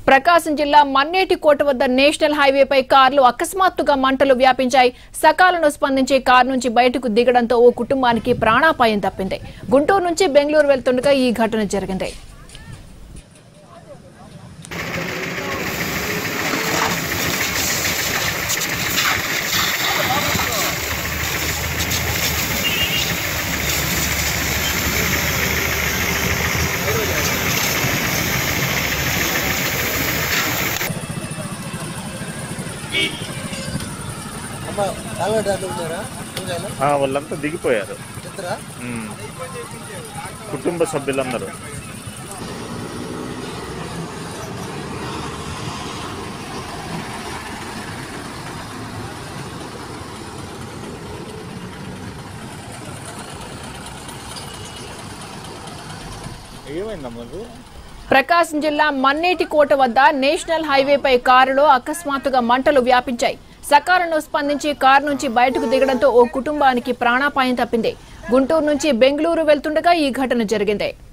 ప్రకాశం జిల్లా మన్నేటి కోట వద్ద నేషనల్ హైవేపై కార్లు అకస్మాత్తుగా మంటలు వ్యాపించాయి సకాలంలో స్పందించే కారు నుంచి బయటకు దిగడంతో ఓ కుటుంబానికి ప్రాణాపాయం తప్పింది గుంటూరు నుంచి బెంగళూరు వెళ్తుండగా ఈ ఘటన జరిగింది అమ్మ కాలువ డాక్టర్ ఉన్నారా పిల్లలు ఆ, వాళ్ళంతా దిగిపోయారు ఇద్దరా ఉమ్. కుటుంబ సభ్యులందరూ ఏమైందమ్మా అది? ప్రకాశం జిల్లా మన్నేటి కోట వద్ద నేషనల్ హైవేపై కారులో అకస్మాత్తుగా మంటలు వ్యాపించాయి సకాలంలో స్పందించి కారు నుంచి బయటకు దిగడంతో ఓ కుటుంబానికి ప్రాణాపాయం తప్పింది గుంటూరు నుంచి బెంగళూరు వెళ్తుండగా ఈ ఘటన జరిగింది